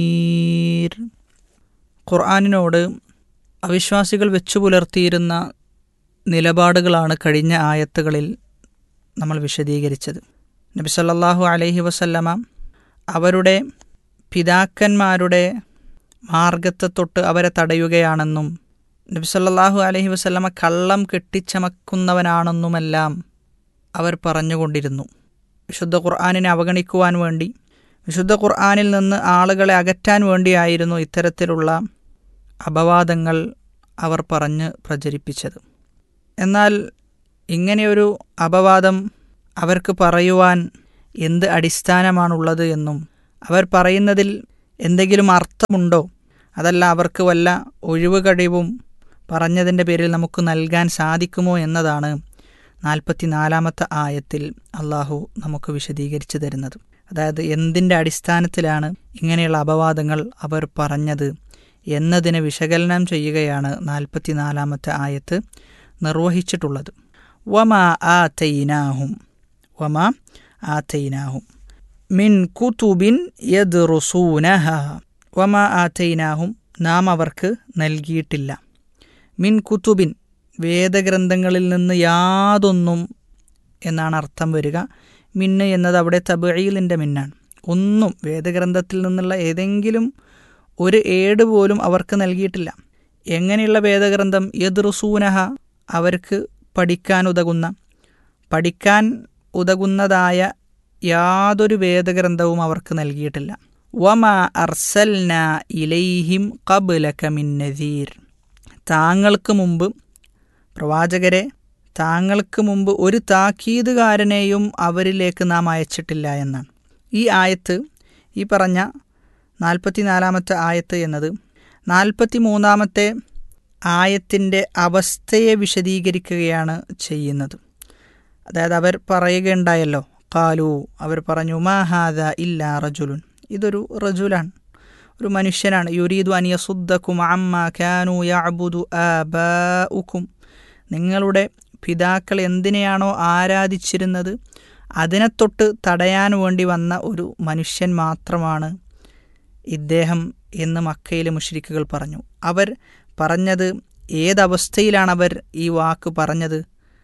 ഈർ. ഖുർആാനിനോട് അവിശ്വാസികൾ വെച്ചു പുലർത്തിയിരുന്ന നിലപാടുകളാണ് കഴിഞ്ഞ ആയത്തുകളിൽ നമ്മൾ വിശദീകരിച്ചത് നബി സല്ലല്ലാഹു അലൈഹി വസല്ലമ അവരുടെ പിതാക്കന്മാരുടെ മാർഗത്തെ തൊട്ട് അവരെ തടയുകയാണെന്നും നബി സല്ലല്ലാഹു അലൈഹി വസല്ലമ കള്ളം കെട്ടിച്ചമക്കുന്നവനാണെന്നുമെല്ലാം അവർ പറഞ്ഞുകൊണ്ടിരുന്നു വിശുദ്ധ ഖുർആാനിനെ അവഗണിക്കുവാൻ വേണ്ടി വിശുദ്ധ ഖുർആാനിൽ നിന്ന് ആളുകളെ അകറ്റാൻ വേണ്ടിയായിരുന്നു ഇത്തരത്തിലുള്ള അപവാദങ്ങൾ അവർ പറഞ്ഞ് പ്രചരിപ്പിച്ചത് എന്നാൽ ഇങ്ങനെയൊരു അപവാദം അവർക്ക് പറയുവാൻ എന്ത് അടിസ്ഥാനമാണുള്ളത് എന്നും അവർ പറയുന്നതിൽ എന്തെങ്കിലും അർത്ഥമുണ്ടോ അതല്ല അവർക്ക് വല്ല ഒഴിവ് കഴിവും പറഞ്ഞതിൻ്റെ പേരിൽ നമുക്ക് നൽകാൻ സാധിക്കുമോ എന്നതാണ് നാൽപ്പത്തിനാലാമത്തെ ആയത്തിൽ അള്ളാഹു നമുക്ക് വിശദീകരിച്ചു തരുന്നത് അതായത് എന്തിൻ്റെ അടിസ്ഥാനത്തിലാണ് ഇങ്ങനെയുള്ള അപവാദങ്ങൾ അവർ പറഞ്ഞത് എന്നതിനെ വിശകലനം ചെയ്യുകയാണ് നാൽപ്പത്തിനാലാമത്തെ ആയത്ത് നിർവഹിച്ചിട്ടുള്ളത് വമ ആ തൈനാഹും വമ ആ തൈനാഹും മിൻ കുതുബിൻ യദ്റുസൂനഹ വമ ആ തൈനാഹും നാം അവർക്ക് നൽകിയിട്ടില്ല മിൻ കുതുബിൻ വേദഗ്രന്ഥങ്ങളിൽ നിന്ന് യാതൊന്നും എന്നാണ് അർത്ഥം വരിക മിന്ന് എന്നത് അവിടെ തബീലിൻ്റെ മിന്നാണ് ഒന്നും വേദഗ്രന്ഥത്തിൽ നിന്നുള്ള ഏതെങ്കിലും ഒരു ഏട് പോലും അവർക്ക് നൽകിയിട്ടില്ല എങ്ങനെയുള്ള വേദഗ്രന്ഥം യദ്റുസൂനഹ അവർക്ക് പഠിക്കാൻ ഉതകുന്ന പഠിക്കാൻ ഉതകുന്നതായ യാതൊരു വേദഗ്രന്ഥവും അവർക്ക് നൽകിയിട്ടില്ല വമ അർസൽന ഇലൈഹിം കബുലക മിൻ നദീർ താങ്കൾക്ക് മുമ്പ് പ്രവാചകരെ താങ്കൾക്ക് മുമ്പ് ഒരു താക്കീതുകാരനെയും അവരിലേക്ക് നാം അയച്ചിട്ടില്ല എന്നാണ് ഈ ആയത്ത് ഈ പറഞ്ഞ നാൽപ്പത്തിനാലാമത്തെ ആയത്ത് എന്നത് നാൽപ്പത്തി മൂന്നാമത്തെ ആയത്തിൻ്റെ അവസ്ഥയെ വിശദീകരിക്കുകയാണ് ചെയ്യുന്നത് അതായത് അവർ പറയുകയുണ്ടായല്ലോ കാലു അവർ പറഞ്ഞു മാഹാദ ഇല്ല റജുലുൻ ഇതൊരു റജുലാണ് ഒരു മനുഷ്യനാണ് യുരീദു അനിയസുദ്ദക്കും അമ്മ ഖാനു യഅബുദു ആബാഉക്കും നിങ്ങളുടെ പിതാക്കൾ എന്തിനെയാണോ ആരാധിച്ചിരുന്നത് അതിനെ തൊട്ട് തടയാൻ വേണ്ടി വന്ന ഒരു മനുഷ്യൻ മാത്രമാണ് ഇദ്ദേഹം എന്ന് മക്കയിലെ മുഷ്രിക്കുകൾ പറഞ്ഞു അവർ പറഞ്ഞത് ഏതവസ്ഥയിലാണ് അവർ ഈ വാക്ക് പറഞ്ഞത്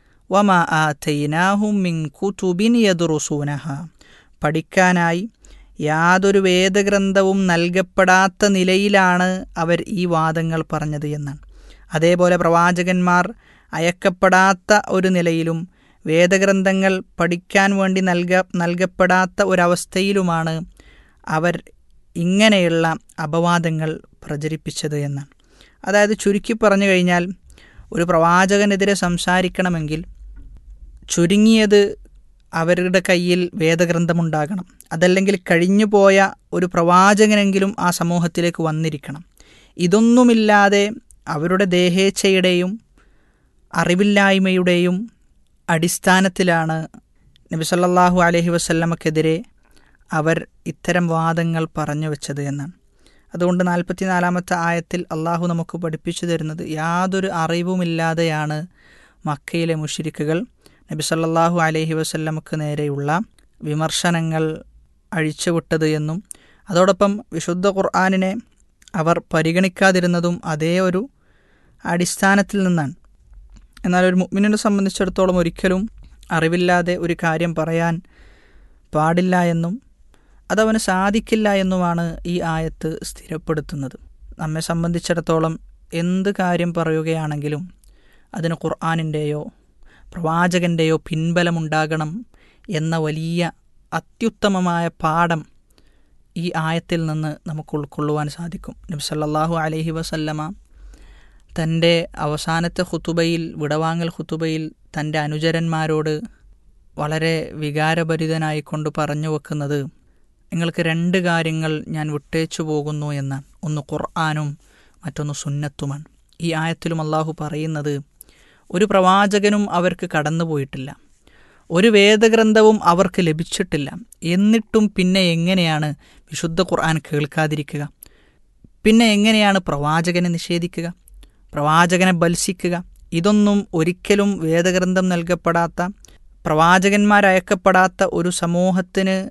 വമ ആ തൈനാഹും മിൻ കുതുബിൻ യദുറുസൂനഹ പഠിക്കാനായി യാതൊരു വേദഗ്രന്ഥവും നൽകപ്പെടാത്ത നിലയിലാണ് അവർ ഈ വാദങ്ങൾ പറഞ്ഞത് എന്നാണ് അതേപോലെ പ്രവാചകന്മാർ അയക്കപ്പെടാത്ത ഒരു നിലയിലും വേദഗ്രന്ഥങ്ങൾ പഠിക്കാൻ വേണ്ടി നൽക നൽകപ്പെടാത്ത ഒരവസ്ഥയിലുമാണ് അവർ ഇങ്ങനെയുള്ള അപവാദങ്ങൾ പ്രചരിപ്പിച്ചത് എന്നാണ് അതായത് ചുരുക്കി പറഞ്ഞു കഴിഞ്ഞാൽ ഒരു പ്രവാചകനെതിരെ സംസാരിക്കണമെങ്കിൽ ചുരുങ്ങിയത് അവരുടെ കയ്യിൽ വേദഗ്രന്ഥമുണ്ടാകണം അതല്ലെങ്കിൽ കഴിഞ്ഞുപോയ ഒരു പ്രവാചകനെങ്കിലും ആ സമൂഹത്തിലേക്ക് വന്നിരിക്കണം ഇതൊന്നുമില്ലാതെ അവരുടെ ദേഹേച്ഛയുടെയും അറിവില്ലായ്മയുടെയും അടിസ്ഥാനത്തിലാണ് നബി സല്ലല്ലാഹു അലൈഹി വസല്ലമക്കെതിരെ അവർ ഇത്തരം വാദങ്ങൾ പറഞ്ഞു വെച്ചത് എന്നാണ് അതുകൊണ്ട് നാൽപ്പത്തിനാലാമത്തെ ആയത്തിൽ അള്ളാഹു നമുക്ക് പഠിപ്പിച്ചു തരുന്നത് യാതൊരു അറിവുമില്ലാതെയാണ് മക്കയിലെ മുഷിരിക്കുകൾ നബി സല്ലല്ലാഹു അലൈഹി വസല്ലമക്ക് നേരെയുള്ള വിമർശനങ്ങൾ അഴിച്ചുവിട്ടത് എന്നും അതോടൊപ്പം വിശുദ്ധ ഖുർആാനിനെ അവർ പരിഗണിക്കാതിരുന്നതും അതേ ഒരു അടിസ്ഥാനത്തിൽ നിന്നാണ് എന്നാൽ ഒരു മുഅ്മിനിനെ സംബന്ധിച്ചിടത്തോളം ഒരിക്കലും അറിവില്ലാതെ ഒരു കാര്യം പറയാൻ പാടില്ല എന്നും അതവന് സാധിക്കില്ല എന്നുമാണ് ഈ ആയത്ത് സ്ഥിരപ്പെടുത്തുന്നത് നമ്മെ സംബന്ധിച്ചിടത്തോളം എന്ത് കാര്യം പറയുകയാണെങ്കിലും അതിന് ഖുർആാനിൻ്റെയോ പ്രവാചകൻ്റെയോ പിൻബലമുണ്ടാകണം എന്ന വലിയ അത്യുത്തമമായ പാഠം ഈ ആയത്തിൽ നിന്ന് നമുക്ക് ഉൾക്കൊള്ളുവാൻ സാധിക്കും നബി സല്ലല്ലാഹു അലൈഹി വസല്ലമ തൻ്റെ അവസാനത്തെ ഖുത്തുബയിൽ വിടവാങ്ങൽ ഖുത്തുബയിൽ തൻ്റെ അനുചരന്മാരോട് വളരെ വികാരഭരിതനായി കൊണ്ട് പറഞ്ഞു വെക്കുന്നത് നിങ്ങൾക്ക് രണ്ട് കാര്യങ്ങൾ ഞാൻ വിട്ടേച്ചു പോകുന്നു എന്ന് ഒന്ന് ഖുർആാനും മറ്റൊന്ന് സുന്നത്തുമാണ് ഈ ആയത്തിലും അള്ളാഹു പറയുന്നത് ഒരു പ്രവാചകനും അവർക്ക് കടന്നുപോയിട്ടില്ല ഒരു വേദഗ്രന്ഥവും അവർക്ക് ലഭിച്ചിട്ടില്ല എന്നിട്ടും പിന്നെ എങ്ങനെയാണ് വിശുദ്ധ ഖുർആൻ കേൾക്കാതിരിക്കുക പിന്നെ എങ്ങനെയാണ് പ്രവാചകനെ നിഷേധിക്കുക പ്രവാചകനെ ബത്സിക്കുക ഇതൊന്നും ഒരിക്കലും വേദഗ്രന്ഥം നൽകപ്പെടാത്ത പ്രവാചകന്മാരയക്കപ്പെടാത്ത ഒരു സമൂഹത്തിന്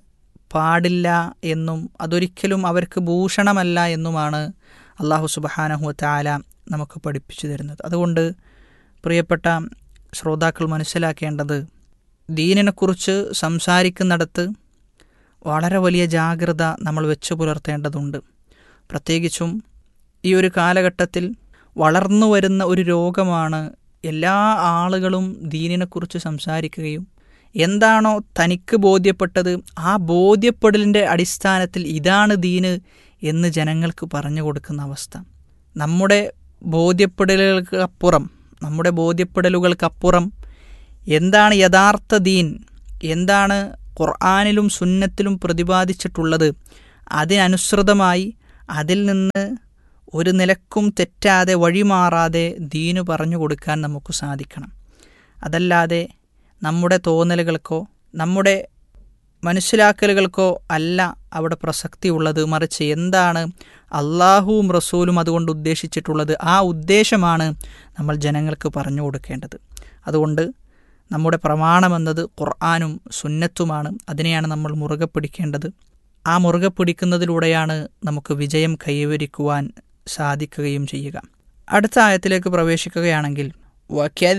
പാടില്ല എന്നും അതൊരിക്കലും അവർക്ക് ഭൂഷണമല്ല എന്നുമാണ് അള്ളാഹു സുബഹാനഹു താല നമുക്ക് പഠിപ്പിച്ചു തരുന്നത് അതുകൊണ്ട് പ്രിയപ്പെട്ട ശ്രോതാക്കൾ മനസ്സിലാക്കേണ്ടത് ദീനിനെക്കുറിച്ച് സംസാരിക്കുന്നിടത്ത് വളരെ വലിയ ജാഗ്രത നമ്മൾ വെച്ചു പുലർത്തേണ്ടതുണ്ട് പ്രത്യേകിച്ചും ഈ ഒരു കാലഘട്ടത്തിൽ വളർന്നു വരുന്ന ഒരു രോഗമാണ് എല്ലാ ആളുകളും ദീനിനെക്കുറിച്ച് സംസാരിക്കുകയും എന്താണോ തനിക്ക് ബോധ്യപ്പെട്ടത് ആ ബോധ്യപ്പെടലിൻ്റെ അടിസ്ഥാനത്തിൽ ഇതാണ് ദീന് എന്ന് ജനങ്ങൾക്ക് പറഞ്ഞു കൊടുക്കുന്ന അവസ്ഥ നമ്മുടെ ബോധ്യപ്പെടലുകൾക്ക് അപ്പുറം നമ്മുടെ ബോധ്യപ്പെടലുകൾക്കപ്പുറം എന്താണ് യഥാർത്ഥ ദീൻ എന്താണ് ഖുർആാനിലും സുന്നത്തിലും പ്രതിപാദിച്ചിട്ടുള്ളത് അതിനനുസൃതമായി അതിൽ നിന്ന് ഒരു നിലക്കും തെറ്റാതെ വഴിമാറാതെ ദീനു പറഞ്ഞു കൊടുക്കാൻ നമുക്ക് സാധിക്കണം അതല്ലാതെ നമ്മുടെ തോന്നലുകൾക്കോ നമ്മുടെ മനസ്സിലാക്കലുകൾക്കോ അല്ല അവിടെ പ്രസക്തി ഉള്ളത് മറിച്ച് എന്താണ് അള്ളാഹുവും റസൂലും അതുകൊണ്ട് ഉദ്ദേശിച്ചിട്ടുള്ളത് ആ ഉദ്ദേശമാണ് നമ്മൾ ജനങ്ങൾക്ക് പറഞ്ഞു കൊടുക്കേണ്ടത് അതുകൊണ്ട് നമ്മുടെ പ്രമാണമെന്നത് ഖുർആാനും സുന്നത്തുമാണ് അതിനെയാണ് നമ്മൾ മുറുകെ പിടിക്കേണ്ടത് ആ മുറുകെ പിടിക്കുന്നതിലൂടെയാണ് നമുക്ക് വിജയം കൈവരിക്കുവാൻ സാധിക്കുകയും ചെയ്യുക അടുത്ത ആയത്തിലേക്ക് പ്രവേശിക്കുകയാണെങ്കിൽ